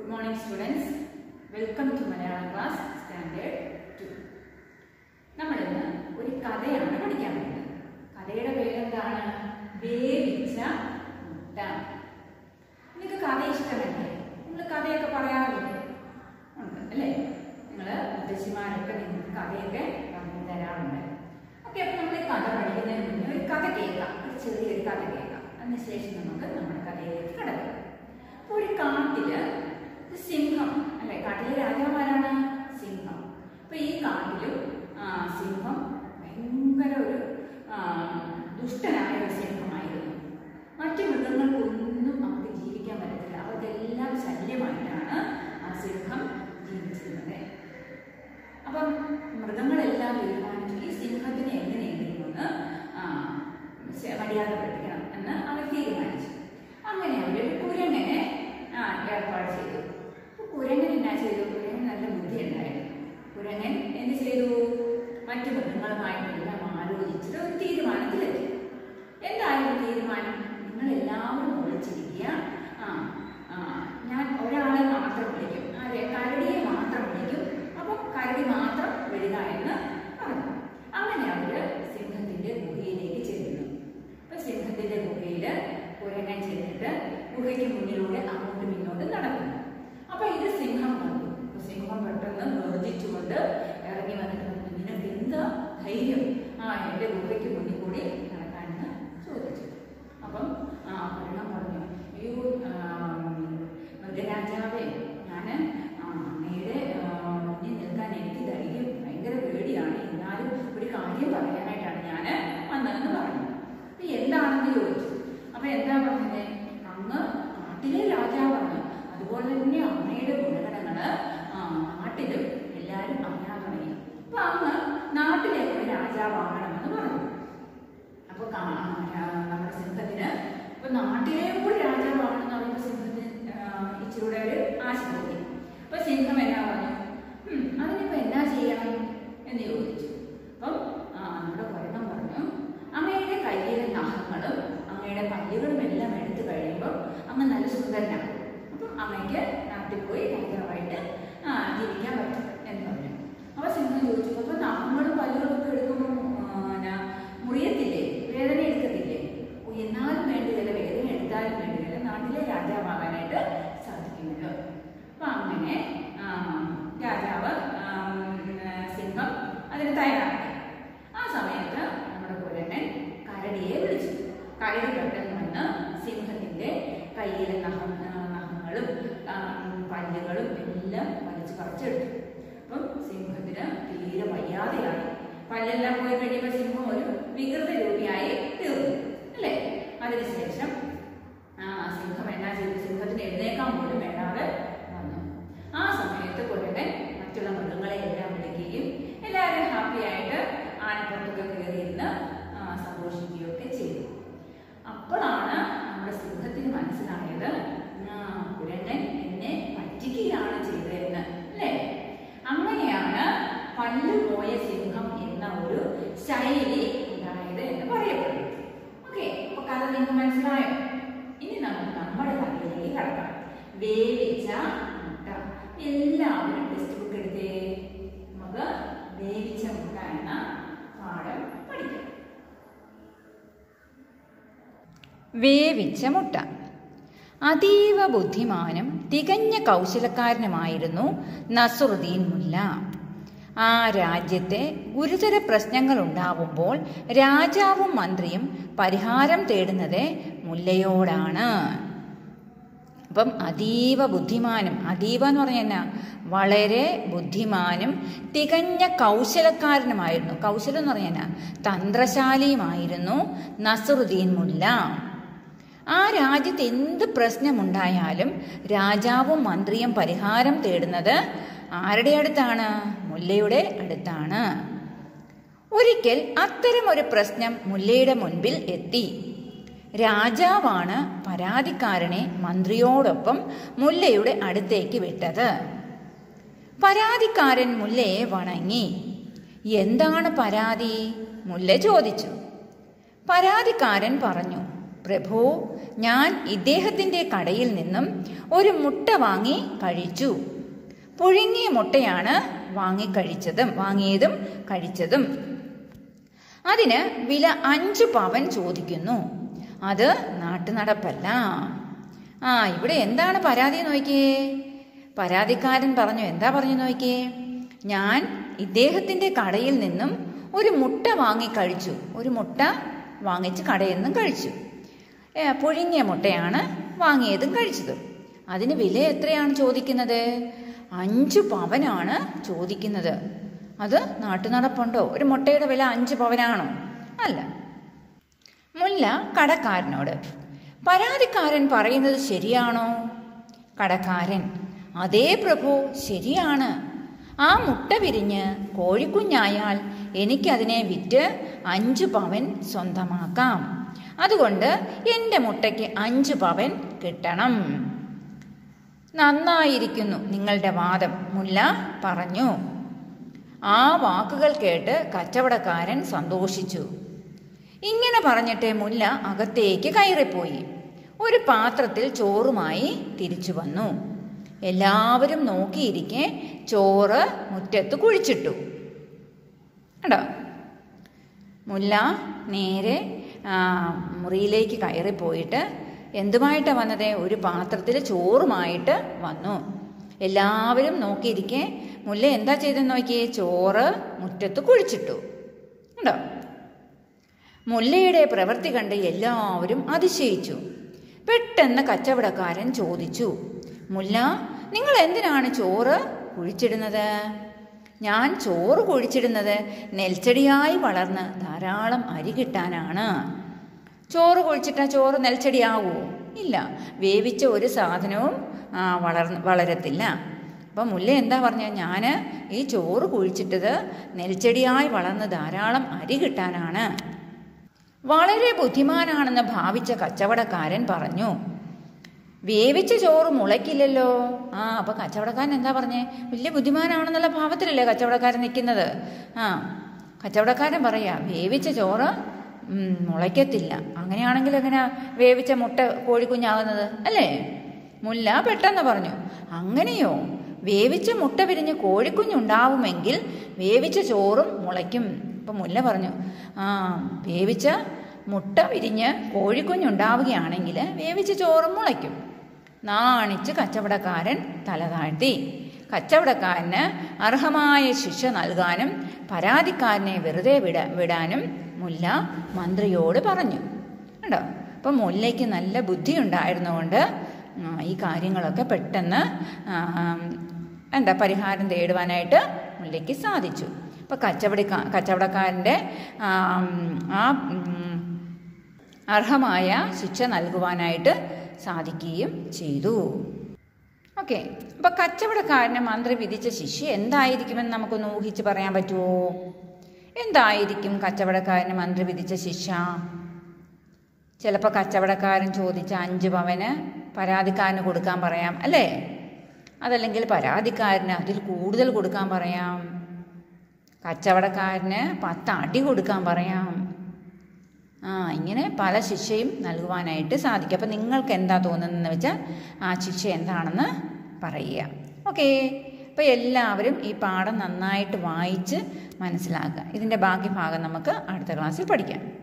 good morning students welcome to Malayalam class standard two നമ്മളിന്ന് ഒരു കഥയാണ് പഠിക്കാൻ പോകുന്നത് കഥയുടെ പേരെന്താണ് വേവിച്ച മുട്ട നിങ്ങൾക്ക് കഥ ഇഷ്ടമല്ലേ നിങ്ങൾ കഥയൊക്കെ പറയാറില്ലേ ഉണ്ട് അല്ലേ നിങ്ങൾ മുത്തശ്ശിമാരൊക്കെ നിങ്ങൾക്ക് കഥയൊക്കെ പറഞ്ഞു തരാറുണ്ട് ഓക്കെ അപ്പോൾ നമ്മൾ ഈ കഥ പഠിക്കുന്നതിന് മുന്നേ ഒരു കഥ കേൾക്കാം ഒരു ചെറിയൊരു കഥ കേൾക്കാം അതിനുശേഷം നമുക്ക് നമ്മുടെ കഥയിലേക്ക് കിടക്കാം അപ്പോൾ ഒരു കാട്ടില് ഒരു സിംഹം അല്ലെ കാട്ടിലെ രാജാവാരാണ് സിംഹം അപ്പൊ ഈ കാട്ടിലും ആ, സിംഹം ഭയങ്കര ഒരു ആ, ദുഷ്ടനായ ഒരു സിംഹമായിരുന്നു മറ്റു മൃഗങ്ങൾക്കൊന്നും നമുക്ക് ജീവിക്കാൻ പറ്റത്തില്ല അവർക്കെല്ലാം ശല്യമായിട്ടാണ് ആ സിംഹം ജീവിച്ചിരുന്നത് അപ്പം മൃഗങ്ങളെല്ലാം തീരുമാനിച്ചു ഈ സിംഹത്തിനെ എങ്ങനെയെങ്കിലും ഒന്ന് ആ, ശ- മര്യാദപ്പെടുത്തിക്കണം എന്ന് അവർ തീരുമാനിച്ചു അങ്ങനെ അവർ കുരങ്ങനെ ആ, ഏർപ്പാട് ചെയ്തു അപ്പൊ കുരങ്ങൻ എന്നാ ചെയ്തു കുരങ്ങൻ നല്ല ബുദ്ധി ഉണ്ടായിരുന്നു കുരങ്ങൻ എന്ത് ചെയ്തു മറ്റു മൃഗങ്ങളുമായിട്ടെല്ലാം ആലോചിച്ചിട്ട് ഒരു തീരുമാനത്തിലെത്തി എന്തായാലും തീരുമാനം നിങ്ങൾ എല്ലാവരും ഒളിച്ചിരിക്കുക ആ ആ ഞാൻ ഒരാളെ മാത്രം വിളിക്കും അതെ കരടിയെ മാത്രം വിളിക്കും അപ്പം കരടി മാത്രം വിടുക എന്ന് പറഞ്ഞു അങ്ങനെ അവര് സിംഹത്തിന്റെ ഗുഹയിലേക്ക് ചെല്ലുന്നു അപ്പൊ സിംഹത്തിന്റെ ഗുഹയില് കുരങ്ങൻ ചെന്നിട്ട് ഗുഹയ്ക്ക് മുന്നിലൂടെ അങ്ങോട്ടും ഇങ്ങോട്ടും നടക്കുന്നു അപ്പൊ ഇത് സിംഹം കണ്ടു അപ്പൊ സിംഹം പെട്ടെന്ന് ഗർജിച്ചുകൊണ്ട് ഇറങ്ങി വന്നിട്ട് പറഞ്ഞു, നിനക്ക് എന്താ ധൈര്യം ആ എന്റെ ഗുഹയ്ക്ക് മുന്നിൽ കൂടി നടക്കാനെന്ന് ചോദിച്ചു അപ്പം ആ കുരങ്ങൻ പറഞ്ഞു അയ്യോ ആ, മൃഗരാജാവേ ഞാൻ അങ്ങയുടെ ആ, മുന്നിൽ നിൽക്കാൻ എനിക്ക് ധൈര്യം ഭയങ്കര പേടിയാണ് എന്നാലും ഒരു കാര്യം പറയാനായിട്ടാണ് ഞാൻ വന്നതെന്ന് പറഞ്ഞു അപ്പൊ എന്താണെന്ന് ചോദിച്ചു അപ്പൊ എന്താ പറഞ്ഞത് അങ്ങ് നാട്ടിലെ രാജാവാണ് അതുപോലെ തന്നെ അമ്മയുടെ ഗുണഗണങ്ങള് ആ, നാട്ടിലും എല്ലാവരും അറിയാൻ തുടങ്ങി അപ്പൊ അങ്ങ് നാട്ടിലെ ഒരു രാജാവാകണമെന്ന് പറഞ്ഞു അപ്പൊ കാ- ആ, നമ്മുടെ സിംഹത്തിന് ഇപ്പൊ നാട്ടിലെ കൂടി രാജാവാണെന്ന് പറയുമ്പോൾ സിംഹത്തിന് ആ, ഇച്ചിരൂടെ ഒരു ആശ തോന്നി അപ്പൊ സിംഹം എന്നാ പറഞ്ഞു "ഉം, അതിനിപ്പോ എന്നാ ചെയ്യണം എന്ന് ചോദിച്ചു അപ്പം ആ, നമ്മുടെ കുരങ്ങൻ പറഞ്ഞു അങ്ങയുടെ കയ്യിലെ നഖങ്ങളും അങ്ങയുടെ പല്ലുകളും എല്ലാം എടുത്തു കഴിയുമ്പോൾ അങ്ങ് നല്ല സുന്ദരനാകും അപ്പം അങ്ങയ്ക്ക് നാട്ടിൽ പോയി രാജാവായിട്ട് ആ, ജീവിക്കാൻ പറ്റും എന്ന് പറഞ്ഞു അപ്പൊ സിംഹം ചോദിച്ചു അപ്പൊ നഖങ്ങളും പല്ലുകളും ഒക്കെ എടുക്കുമ്പോൾ മുറിയത്തില്ലേ വേദന എടുക്കത്തില്ലേ ഓ, എന്നാലും വേണ്ടിയില്ല വേദന എടുത്താലും വേണ്ടിയില്ല നാട്ടിലെ രാജാവാകാനായിട്ട് സാധിക്കുമല്ലോ അപ്പൊ അങ്ങനെ ആ, രാജാവ് ആ, ഉം, സിംഹം അതിന് തയ്യാറാക്കി ആ സമയത്ത് നമ്മുടെ കുരങ്ങൻ കരടിയെ വിളിച്ചു കരടി പെട്ടെന്ന് വന്ന് സിംഹത്തിന്റെ കയ്യിലെ നഖം ആ, നഖങ്ങളും ആ, പല്ലുകളും എല്ലാം വലിച്ചു പറിച്ചെടുത്തു അപ്പം സിംഹത്തിന് തീരെ വയ്യാതെയായി പല്ലെല്ലാം പോയി കഴിയുമ്പോൾ സിംഹം ഒരു വികൃത രൂപിയായി തീർന്നു അല്ലേ അതിനുശേഷം ആ സിംഹം എന്നാ ചെയ്തു സിംഹത്തിന് എഴുന്നേക്കാൻ പോലും വേണ്ടാതെ വന്നു ആ സമയത്ത് കുരങ്ങൻ മറ്റുള്ള മൃഗങ്ങളെ എല്ലാം വിളിക്കുകയും എല്ലാവരും ഹാപ്പി ആയിട്ട് ആനപ്പുറത്തൊക്കെ കയറിയിരുന്ന് ആ, സന്തോഷിക്കുകയൊക്കെ ചെയ്തു അപ്പോഴാണ് നമ്മുടെ സിംഹത്തിന് മനസ്സിലായത് ആ, കുരങ്ങൻ എന്നെ പറ്റിക്കുകയാണ് ചെയ്തതെന്ന് അല്ലേ അങ്ങനെയാണ് പല്ലുപോയ സിംഹം എന്ന ഒരു ശൈലി ഉണ്ടായത് എന്ന് പറയപ്പെടുന്നു ഓക്കെ അപ്പൊ കഥ നിങ്ങൾക്ക് മനസ്സിലായോ ഇനി നമുക്ക് നമ്മുടെ കഥയിലേക്ക് കടക്കാം വേവിച്ച മുട്ട എല്ലാവരും ടെക്സ്റ്റ് ബുക്ക് എടുത്തേ നമുക്ക് വേവിച്ച മുട്ട എന്ന പാഠം പഠിക്കാം വേവിച്ച മുട്ട അതീവ ബുദ്ധിമാനും തികഞ്ഞ കൗശലക്കാരനുമായിരുന്നു നസുറുദ്ദീൻ മുല്ല ആ രാജ്യത്തെ ഗുരുതര പ്രശ്നങ്ങൾ ഉണ്ടാവുമ്പോൾ രാജാവും മന്ത്രിയും പരിഹാരം തേടുന്നത് മുല്ലയോടാണ് അപ്പം അതീവ ബുദ്ധിമാനും അതീവ എന്ന് പറഞ്ഞാൽ എന്നാ വളരെ ബുദ്ധിമാനും തികഞ്ഞ കൗശലക്കാരനുമായിരുന്നു കൗശലം എന്ന് പറഞ്ഞാൽ എന്നാ തന്ത്രശാലിയുമായിരുന്നു നസറുദ്ദീൻ മുല്ല ആ രാജ്യത്ത് എന്ത് പ്രശ്നമുണ്ടായാലും രാജാവും മന്ത്രിയും പരിഹാരം തേടുന്നത് ആരുടെ അടുത്താണ് മുല്ലയുടെ അടുത്താണ് ഒരിക്കൽ അത്തരമൊരു പ്രശ്നം മുല്ലയുടെ മുൻപിൽ എത്തി രാജാവാണ് പരാതിക്കാരനെ മന്ത്രിയോടൊപ്പം മുല്ലയുടെ അടുത്തേക്ക് വിട്ടത് പരാതിക്കാരൻ മുല്ലയെ വണങ്ങി എന്താണ് പരാതി മുല്ല ചോദിച്ചു പരാതിക്കാരൻ പറഞ്ഞു പ്രഭു ഞാൻ ഇദ്ദേഹത്തിൻ്റെ കടയിൽ നിന്നും ഒരു മുട്ട വാങ്ങി കഴിച്ചു പുഴുങ്ങിയ മുട്ടയാണ് വാങ്ങിക്കഴിച്ചതും വാങ്ങിയതും കഴിച്ചതും അതിന് വില അഞ്ച് പവൻ ചോദിക്കുന്നു അത് നാട്ടുനടപ്പല്ല ആ ഇവിടെ എന്താണ് പരാതി നോക്കിയേ പരാതിക്കാരൻ പറഞ്ഞു എന്താ പറഞ്ഞു നോക്കിയേ ഞാൻ ഇദ്ദേഹത്തിൻ്റെ കടയിൽ നിന്നും ഒരു മുട്ട വാങ്ങി കഴിച്ചു ഒരു മുട്ട വാങ്ങിച്ച് കടയിൽ നിന്നും കഴിച്ചു ഏ, പുഴുങ്ങിയ മുട്ടയാണ് വാങ്ങിയതും കഴിച്ചതും അതിന് വില എത്രയാണ് ചോദിക്കുന്നത് അഞ്ച് പവനാണ് ചോദിക്കുന്നത് അത് നാട്ടുനടപ്പുണ്ടോ ഒരു മുട്ടയുടെ വില അഞ്ച് പവനാണോ അല്ല മുല്ല കടക്കാരനോട് പരാതിക്കാരൻ പറയുന്നത് ശരിയാണോ കടക്കാരൻ അതേ പ്രഭു ശരിയാണ് ആ മുട്ട വിരിഞ്ഞ് കോഴിക്കുഞ്ഞായാൽ എനിക്കതിനെ വിറ്റ് അഞ്ച് പവൻ സ്വന്തമാക്കാം അതുകൊണ്ട് എൻ്റെ മുട്ടയ്ക്ക് അഞ്ച് പവൻ കിട്ടണം നന്നായിരിക്കുന്നു നിങ്ങളുടെ വാദം മുല്ല പറഞ്ഞു ആ വാക്കുകൾ കേട്ട് കച്ചവടക്കാരൻ സന്തോഷിച്ചു ഇങ്ങനെ പറഞ്ഞിട്ട് മുല്ല അകത്തേക്ക് കയറിപ്പോയി ഒരു പാത്രത്തിൽ ചോറുമായി തിരിച്ചു വന്നു എല്ലാവരും നോക്കിയിരിക്കെ ചോറ് മുറ്റത്ത് കുഴിച്ചിട്ടു കണ്ടോ മുല്ല നേരെ ആ, മുറിയിലേക്ക് കയറിപ്പോയിട്ട് എന്തുമായിട്ടാണ് വന്നത് ഒരു പാത്രത്തിൽ ചോറുമായിട്ട് വന്നു എല്ലാവരും നോക്കിയിരിക്കെ മുല്ല എന്താ ചെയ്തെന്ന് നോക്കിയേ ചോറ് മുറ്റത്ത് കുഴിച്ചിട്ടു ഉണ്ടോ മുല്ലയുടെ പ്രവൃത്തി കണ്ട് എല്ലാവരും അതിശയിച്ചു പെട്ടെന്ന് കച്ചവടക്കാരൻ ചോദിച്ചു മുല്ല നിങ്ങൾ എന്തിനാണ് ചോറ് കുഴിച്ചിടുന്നത് ഞാൻ ചോറ് കുഴിച്ചിടുന്നത് നെൽച്ചെടിയായി വളർന്ന് ധാരാളം അരി കിട്ടാനാണ് ചോറ് കുഴിച്ചിട്ടാൽ ചോറ് നെൽച്ചെടിയാവുമോ ഇല്ല വേവിച്ച ഒരു സാധനവും ആ, വളർന്ന് വളരത്തില്ല അപ്പം മുല്ല എന്താ പറഞ്ഞ ഞാൻ ഈ ചോറ് കുഴിച്ചിട്ടത് നെൽച്ചെടിയായി വളർന്ന് ധാരാളം അരി കിട്ടാനാണ് വളരെ ബുദ്ധിമാനാണെന്ന് ഭാവിച്ച കച്ചവടക്കാരൻ പറഞ്ഞു വേവിച്ച ചോറ് മുളയ്ക്കില്ലല്ലോ ആ അപ്പൊ കച്ചവടക്കാരൻ എന്താ പറഞ്ഞേ വലിയ ബുദ്ധിമാനാണെന്നുള്ള ഭാവത്തിലല്ലേ കച്ചവടക്കാരൻ നിൽക്കുന്നത് ആ കച്ചവടക്കാരൻ പറയാ വേവിച്ച ചോറ് ഉം, മുളയ്ക്കത്തില്ല അങ്ങനെയാണെങ്കിൽ എങ്ങനെയാ വേവിച്ച മുട്ട കോഴിക്കുഞ്ഞാകുന്നത് അല്ലേ മുല്ല പെട്ടെന്ന് പറഞ്ഞു അങ്ങനെയോ വേവിച്ച മുട്ട വിരിഞ്ഞ് കോഴിക്കുഞ്ഞുണ്ടാവുമെങ്കിൽ വേവിച്ച ചോറും മുളയ്ക്കും അപ്പം മുല്ല പറഞ്ഞു ആ വേവിച്ച മുട്ട വിരിഞ്ഞ് കോഴിക്കുഞ്ഞുണ്ടാവുകയാണെങ്കിൽ വേവിച്ച ചോറും മുളയ്ക്കും നാണിച്ച് കച്ചവടക്കാരൻ തല താഴ്ത്തി കച്ചവടക്കാരന് അർഹമായ ശിക്ഷ നൽകാനും പരാതിക്കാരനെ വെറുതെ വിട വിടാനും മുല്ല മന്ത്രിയോട് പറഞ്ഞു കണ്ടോ അപ്പം മുല്ലയ്ക്ക് നല്ല ബുദ്ധി ഉണ്ടായിരുന്നുകൊണ്ട് ആ, ഈ കാര്യങ്ങളൊക്കെ പെട്ടെന്ന് ആ, എന്താ പരിഹാരം തേടുവാനായിട്ട് മുല്ലയ്ക്ക് സാധിച്ചു അപ്പം കച്ചവടക്കാ കച്ചവടക്കാരൻ്റെ ആ, ആ ഉം, അർഹമായ ശിക്ഷ നൽകുവാനായിട്ട് സാധിക്കുകയും ചെയ്തു ഓക്കെ അപ്പൊ കച്ചവടക്കാരന് മന്ത്രി വിധിച്ച ശിക്ഷ എന്തായിരിക്കുമെന്ന് നമുക്കൊന്ന് ഊഹിച്ച് പറയാൻ പറ്റുമോ എന്തായിരിക്കും കച്ചവടക്കാരന് മന്ത്രി വിധിച്ച ശിക്ഷ ചിലപ്പോൾ കച്ചവടക്കാരൻ ചോദിച്ച അഞ്ച് പവന് പരാതിക്കാരന് കൊടുക്കാൻ പറയാം അല്ലേ അതല്ലെങ്കിൽ പരാതിക്കാരന് അതിൽ കൂടുതൽ കൊടുക്കാൻ പറയാം കച്ചവടക്കാരന് പത്ത് അടി കൊടുക്കാൻ പറയാം ആ ഇങ്ങനെ പല ശിക്ഷയും നൽകുവാനായിട്ട് സാധിക്കും അപ്പം നിങ്ങൾക്ക് എന്താ തോന്നുന്നതെന്ന് വെച്ചാൽ ആ ശിക്ഷ എന്താണെന്ന് പറയുക ഓക്കേ അപ്പോൾ എല്ലാവരും ഈ പാഠം നന്നായിട്ട് വായിച്ച് മനസ്സിലാക്കുക ഇതിൻ്റെ ബാക്കി ഭാഗം നമുക്ക് അടുത്ത ക്ലാസ്സിൽ പഠിക്കാം